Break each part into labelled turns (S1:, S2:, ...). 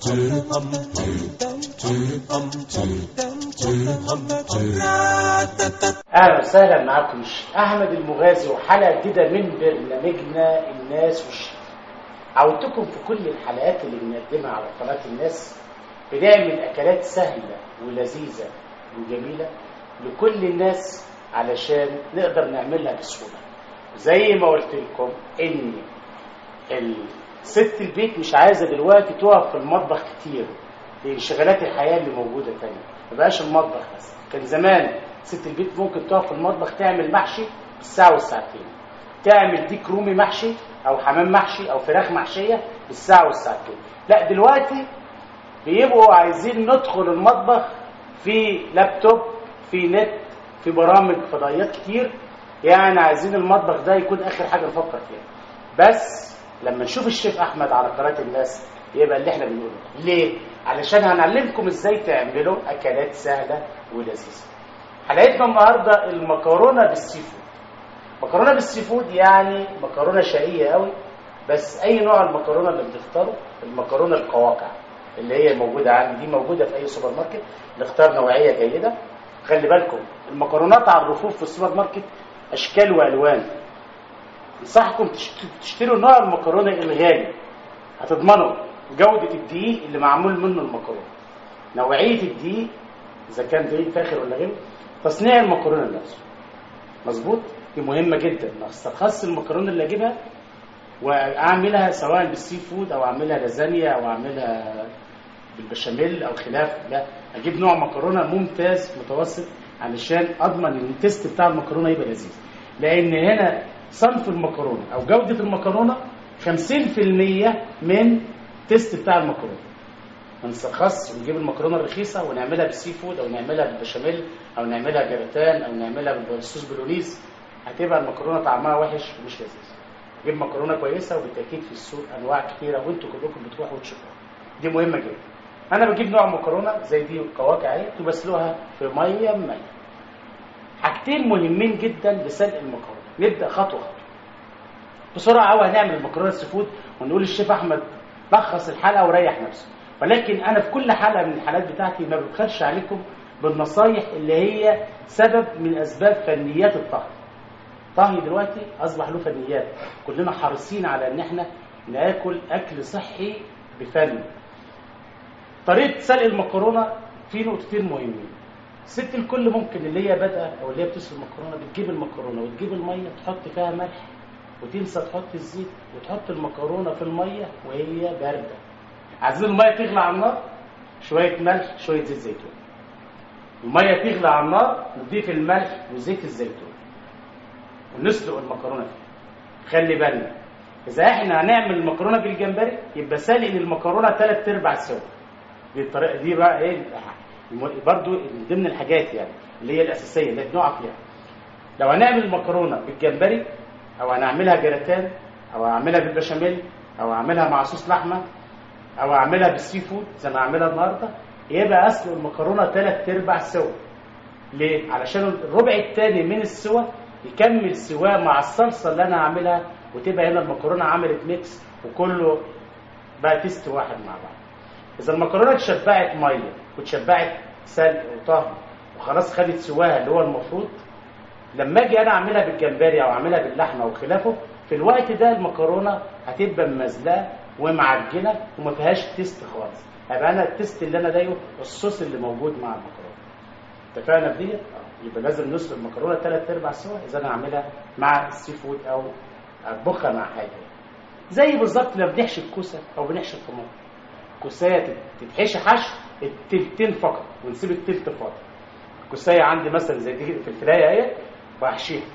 S1: اهلا وسهلا معاكم احمد المغازي وحلقه جديده من برنامجنا الناس والشيء عودتكم في كل الحلقات اللي بنقدمها على قناه الناس بنعمل اكلات سهله ولذيذه وجميله لكل الناس علشان نقدر نعملها بسهوله زي ما قلت لكم ان ست البيت مش عايزه دلوقتي تقف في المطبخ كتير لانشغالات الحياه اللي موجوده تاني ما بقاش المطبخ بس كان زمان ست البيت ممكن تقف في المطبخ تعمل محشي بالساعه والساعتين تعمل ديك رومي محشي او حمام محشي او فراخ محشيه بالساعه والساعتين لا دلوقتي بيبقوا عايزين ندخل المطبخ في لابتوب في نت في برامج فضائيات كتير يعني عايزين المطبخ ده يكون اخر حاجه نفكر فيها بس لما نشوف الشيف احمد على قناه الناس يبقى اللي احنا بنقوله ليه علشان هنعلمكم ازاي تعملوا اكلات سهله ولذيذه حلقتنا النهارده المكرونه بالسي فود مكرونه بالسي فود يعني مكرونه شقيه قوي بس اي نوع المكرونه اللي بتختاره المكرونه القواقع اللي هي موجوده عندي دي موجوده في اي سوبر ماركت نختار نوعيه جيده خلي بالكم المكرونات على الرفوف في السوبر ماركت اشكال والوان انصحكم تشتروا نوع المكرونه الغالي هتضمنوا جوده الدقيق اللي معمول منه المكرونه نوعيه الدقيق اذا كان دقيق فاخر ولا غيره تصنيع المكرونه نفسه مظبوط دي مهمه جدا استخلص المكرونه اللي اجيبها واعملها سواء بالسي فود او اعملها لازانيا او اعملها بالبشاميل او خلاف لا اجيب نوع مكرونه ممتاز متوسط علشان اضمن ان التيست بتاع المكرونه يبقى لذيذ لان هنا صنف المكرونه او جوده المكرونه 50% من التيست بتاع المكرونه ما نسترخصش ونجيب المكرونه الرخيصه ونعملها بالسي فود او نعملها بالبشاميل او نعملها جراتان او نعملها بالصوص بولونيز هتبقى المكرونه طعمها وحش ومش لذيذ جيب مكرونه كويسه وبالتاكيد في السوق انواع كثيره وانتوا كلكم بتروحوا وتشوفوها دي مهمه جدا انا بجيب نوع مكرونه زي دي قواقع اهي وبسلقها في ميه ميه حاجتين مهمين جدا لسلق المكرونه نبدا خطوه خطوه بسرعه قوي هنعمل المكرونه السي فود ونقول للشيف احمد لخص الحلقه وريح نفسه ولكن انا في كل حلقه من الحلقات بتاعتي ما ببخلش عليكم بالنصايح اللي هي سبب من اسباب فنيات الطهي الطهي دلوقتي اصبح له فنيات كلنا حريصين على ان احنا ناكل اكل صحي بفن طريقه سلق المكرونه في نقطتين مهمين ست الكل ممكن اللي هي بادئه او اللي هي بتسلق المكرونه بتجيب المكرونه وتجيب الميه تحط فيها ملح وتنسى تحط الزيت وتحط المكرونه في الميه وهي بارده عايزين الميه تغلى على النار شويه ملح شويه زيت زيتون الميه تغلى على النار نضيف الملح وزيت الزيتون ونسلق المكرونه فيها خلي بالنا اذا احنا هنعمل المكرونه بالجمبري يبقى سلق المكرونه ثلاث ارباع سوا دي الطريقه دي بقى ايه برضو من ضمن الحاجات يعني اللي هي الاساسيه اللي بنقع فيها لو هنعمل المكرونه بالجمبري او هنعملها جراتان او هعملها بالبشاميل او هعملها مع صوص لحمه او اعملها بالسي فود زي ما هعملها النهارده يبقى اسلق المكرونه ثلاث ارباع سوا ليه علشان الربع الثاني من السوا يكمل سواه مع الصلصه اللي انا هعملها وتبقى هنا المكرونه عملت ميكس وكله بقى تيست واحد مع بعض اذا المكرونه اتشبعت ميه واتشبعت سلق وطهي وخلاص خدت سواها اللي هو المفروض لما اجي انا اعملها بالجمبري او اعملها باللحمه وخلافه في الوقت ده المكرونه هتبقى ممزلقه ومعجنه وما فيهاش تيست خالص هيبقى انا التيست اللي انا دايقه الصوص اللي موجود مع المكرونه اتفقنا في ديت يبقى لازم نسلق المكرونه ثلاث ارباع سوا اذا انا اعملها مع السي فود او اطبخها مع حاجه زي بالظبط لما بنحشي الكوسه او بنحشي الطماطم الكوسايه تتحشي حشو التلتين فقط ونسيب التلت فاضي الكوسايه عندي مثلا زي دي في الفلايه اهي واحشيها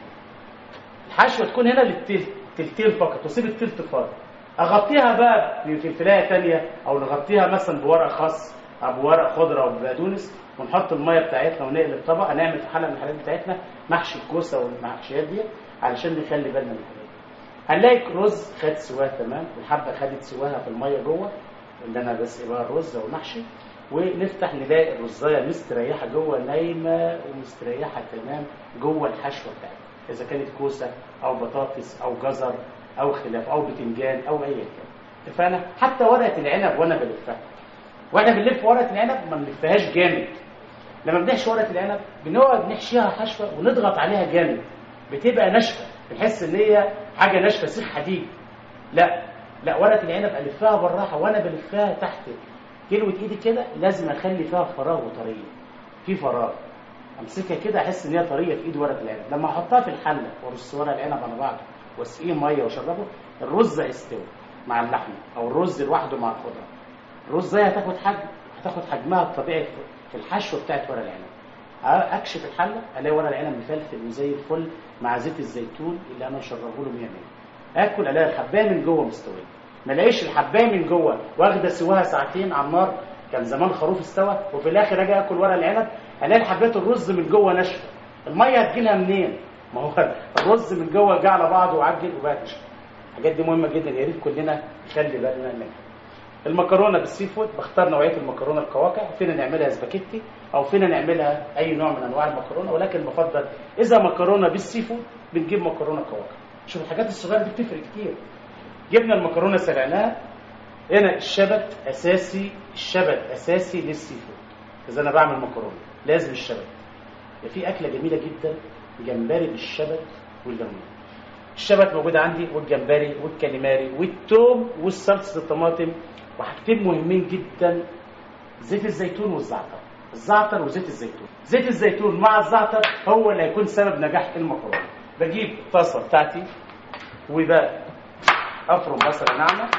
S1: الحشوه تكون هنا للتلت تلتين فقط واسيب التلت فاضي اغطيها بقى في الفلايه ثانيه او نغطيها مثلا بورق خاص او بورق خضره او بقدونس ونحط الميه بتاعتنا ونقلب طبق هنعمل في حلقه من الحلقات بتاعتنا محشي الكوسه والمحشيات دي علشان نخلي بالنا من الحاجات هنلاقي الرز خد سواه تمام والحبه خدت سواها في الميه جوه اللي انا بسقي بقى الرز او محشي ونفتح نلاقي الرزايه مستريحه جوه نايمه ومستريحه تمام جوه الحشوه بتاعتها اذا كانت كوسه او بطاطس او جزر او خلاف او بتنجان او اي كان اتفقنا حتى ورقه العنب وانا بلفها واحنا بنلف ورقه العنب ما بنلفهاش جامد لما بنحشي ورقه العنب بنقعد نحشيها حشوه ونضغط عليها جامد بتبقى ناشفه بنحس ان هي حاجه ناشفه سيخ حديد لا لا ورقه العنب الفها بالراحه وانا بلفها تحت كلوه ايدي كده لازم اخلي فيها فراغ وطريه في فراغ امسكها كده احس ان هي طريه في ايد ورقه العنب لما احطها في الحله وارص ورق العنب على بعضه واسقيه ميه واشربه الرز هيستوي مع اللحمه او الرز لوحده مع الخضره الرز ده هتاخد حجم هتاخد حجمها الطبيعي في الحشوه بتاعت ورق العنب اكشف الحله الاقي ورق العنب مفلفل وزي الفل مع زيت الزيتون اللي انا مشربه له 100 100 اكل الاقي الحبايه من جوه مستويه ما الاقيش الحبايه من جوه واخده سواها ساعتين على النار كان زمان خروف استوى وفي الاخر اجي اكل ورق العنب الاقي حبايه الرز من جوه ناشفه الميه هتجيلها منين ما هو الرز من جوه جه على بعضه وعجل وبقى ناشف الحاجات دي مهمه جدا يا ريت كلنا نخلي بالنا منها المكرونه بالسي فود بختار نوعيه المكرونه القواقع فينا نعملها سباكيتي او فينا نعملها اي نوع من انواع المكرونه ولكن بفضل اذا مكرونه بالسي فود بنجيب مكرونه قواقع شوف الحاجات الصغيره دي بتفرق كتير جبنا المكرونه سلقناها هنا الشبت اساسي الشبت اساسي للسي فود اذا انا بعمل مكرونه لازم الشبت في اكله جميله جدا جمبري بالشبت والليمون الشبت موجود عندي والجمبري والكاليماري والثوم والصلصه الطماطم وحاجتين مهمين جدا زيت الزيتون والزعتر الزعتر وزيت الزيتون زيت الزيتون مع الزعتر هو اللي هيكون سبب نجاح المكرونه بجيب الطاسه بتاعتي وبقى افرم بصله ناعمه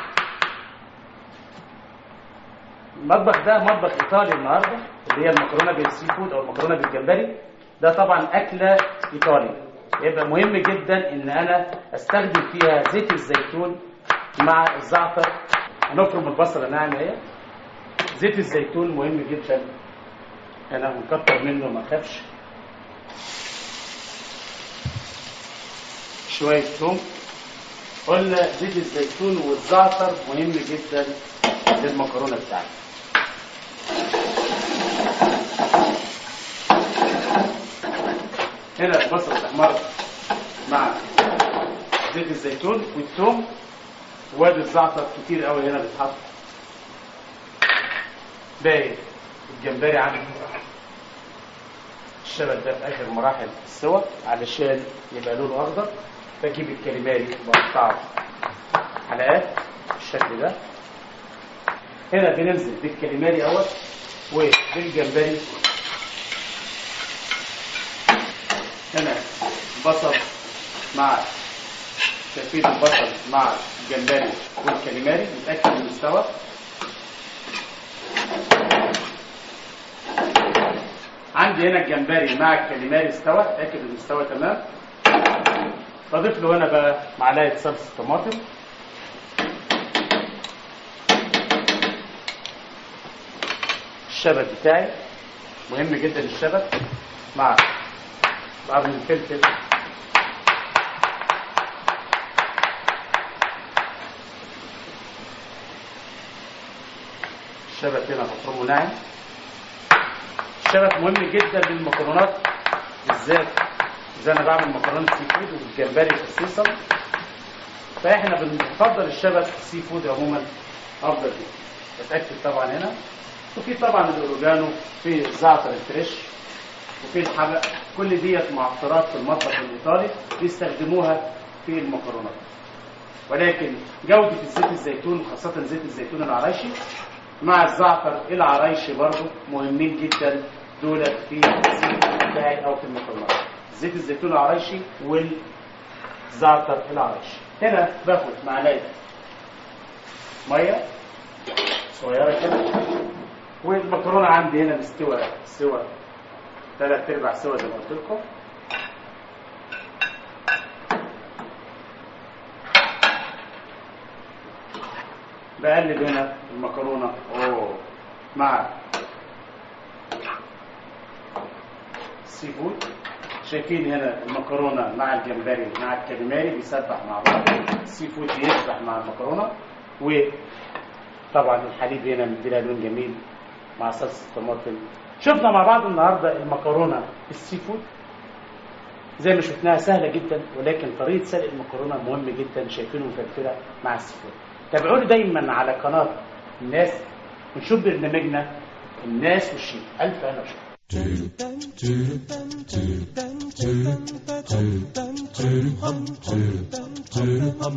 S1: المطبخ ده مطبخ ايطالي النهارده اللي هي المكرونه بالسي فود او المكرونه بالجمبري ده طبعا اكله ايطالي يبقى مهم جدا ان انا استخدم فيها زيت الزيتون مع الزعتر هنفرم البصله ناعمه اهي زيت الزيتون مهم جدا انا هنكتر منه ما اخافش شويه ثوم قلنا زيت الزيتون والزعتر مهم جدا للمكرونه بتاعتي هنا البصل الاحمر مع زيت الزيتون والثوم وادي الزعتر كتير قوي هنا بيتحط باقي الجمبري عندي الشبت ده في اخر مراحل السوى علشان يبقى لونه اخضر بجيب الكاليماري بقطعه حلقات بالشكل ده هنا بننزل بالكاليماري اول وبالجمبري هنا بصل مع تفريد البصل مع الجمبري والكاليماري نتاكد من المستوى عندي هنا الجمبري مع الكاليماري استوى اتاكد ان المستوى تمام بضيف له هنا بقى معلقه صلصه طماطم الشبت بتاعي مهم جدا الشبت مع بعض من الفلفل الشبت هنا بفرمه ناعم الشبت مهم جدا للمكرونات بالذات اذا انا بعمل مكرونه سي فود والجمبري خصيصا فاحنا بنفضل الشبت السي فود عموما افضل جدا بتاكد طبعا هنا وفي طبعا الاوريجانو في الزعتر الفريش وفي الحبق كل ديت معطرات في المطبخ الايطالي بيستخدموها في المكرونات ولكن جودة الزيت الزيتون خاصة زيت الزيتون العرايشي مع الزعتر العرايشي برضه مهمين جدا دول في الزيت بتاعي او في المكرونات زيت الزيتون العرايشي والزعتر العرايشي هنا باخد معلقه ميه صغيره كده والمكرونه عندي هنا مستوى سوى ثلاث ارباع سوا زي ما قلت لكم بقلب هنا المكرونه اوه مع السي فود شايفين هنا المكرونه مع الجمبري مع الكاليماري بيسبح مع بعض السي فود بيسبح مع المكرونه وطبعا الحليب هنا مديلها لون جميل مع صلصه الطماطم شفنا مع بعض النهارده المكرونه السي فود زي ما شفناها سهله جدا ولكن طريقه سلق المكرونه مهم جدا شايفينه مفلفله مع السي فود تابعوني دايما على قناه الناس ونشوف برنامجنا الناس والشيء الف انا وشكرا